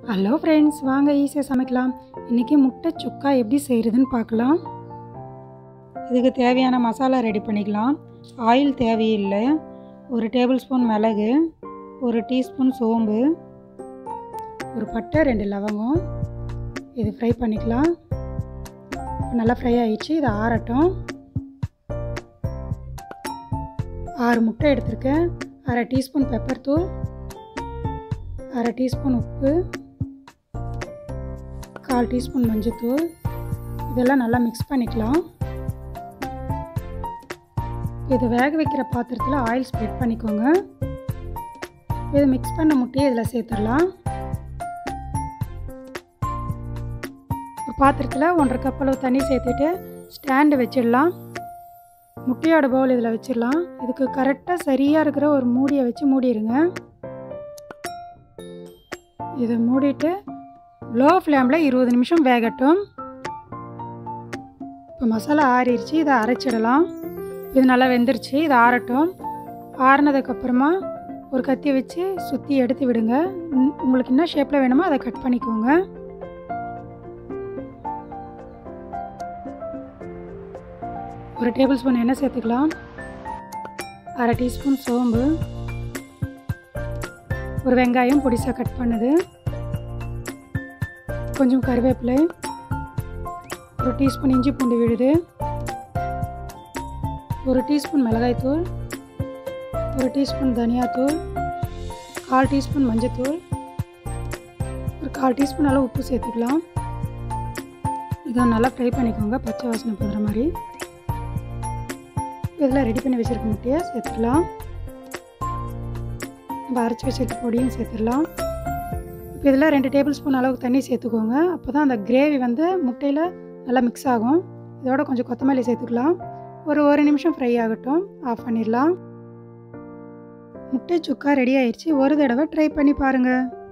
hello friends வாங்க ஈஸியாக சமைக்கலாம் இன்றைக்கி முட்டை சுக்கா எப்படி செய்கிறதுன்னு பார்க்கலாம் இதுக்கு தேவையான மசாலா ரெடி பண்ணிக்கலாம் ஆயில் தேவையில்லை ஒரு டேபிள் ஸ்பூன் மிளகு ஒரு டீஸ்பூன் சோம்பு ஒரு பட்டை ரெண்டு லவங்கம் இது ஃப்ரை பண்ணிக்கலாம் நல்லா ஃப்ரை ஆயிடுச்சு இது ஆறட்டும் ஆறு முட்டை எடுத்திருக்கேன் அரை டீஸ்பூன் பெப்பர் தூள் அரை டீஸ்பூன் உப்பு கால் டீஸ்பூன் மஞ்சத்தூள் இதெல்லாம் நல்லா மிக்ஸ் பண்ணிக்கலாம் இது வேக வைக்கிற பாத்திரத்தில் ஆயில் ஸ்ப்ரெட் பண்ணிக்கோங்க இது மிக்ஸ் பண்ண முட்டையை இதில் சேர்த்துடலாம் ஒரு பாத்திரத்தில் ஒன்றரை கப் அளவு தண்ணி சேர்த்துட்டு ஸ்டாண்டு வச்சிடலாம் முட்டையோட பவுல் இதில் வச்சிடலாம் இதுக்கு கரெக்டாக சரியாக இருக்கிற ஒரு மூடியை வச்சு மூடிடுங்க இதை மூடிட்டு லோ ஃப்ளேமில் இருபது நிமிஷம் வேகட்டும் இப்போ மசாலா ஆறிடுச்சு இதை அரைச்சிடலாம் இது நல்லா வெந்துருச்சு இது ஆறட்டும் ஆறினதுக்கப்புறமா ஒரு கத்தியை வச்சு சுற்றி எடுத்து விடுங்க உங்களுக்கு என்ன ஷேப்பில் வேணுமோ அதை கட் பண்ணிக்கோங்க ஒரு டேபிள் ஸ்பூன் எண்ணெய் சேர்த்துக்கலாம் அரை டீஸ்பூன் சோம்பு ஒரு வெங்காயம் பொடிசாக கட் பண்ணுது கொஞ்சம் கருவேப்பிலை ஒரு டீஸ்பூன் இஞ்சி பூண்டு விழுது ஒரு டீஸ்பூன் மிளகாய்த்தூள் ஒரு டீஸ்பூன் தனியாத்தூள் கால் டீஸ்பூன் மஞ்சத்தூள் ஒரு கால் டீஸ்பூன் அளவு உப்பு சேர்த்துக்கலாம் இதை நல்லா ஃப்ரை பண்ணிக்கோங்க பச்சை வாசனை போகிற மாதிரி இதெல்லாம் ரெடி பண்ணி வச்சுருக்க முட்டையை சேர்த்துக்கலாம் நம்ம அரைச்சி வச்சுருக்க பொடியும் சேர்த்துடலாம் இப்போ இதில் ரெண்டு டேபிள் ஸ்பூன் அளவுக்கு தண்ணி சேர்த்துக்கோங்க அப்போ தான் அந்த கிரேவி வந்து முட்டையில் நல்லா மிக்ஸ் ஆகும் இதோட கொஞ்சம் கொத்தமல்லி சேர்த்துக்கலாம் ஒரு ஒரு நிமிஷம் ஃப்ரை ஆகட்டும் ஆஃப் பண்ணிடலாம் முட்டை சுக்கா ரெடி ஆயிடுச்சு ஒரு தடவை ட்ரை பண்ணி பாருங்கள்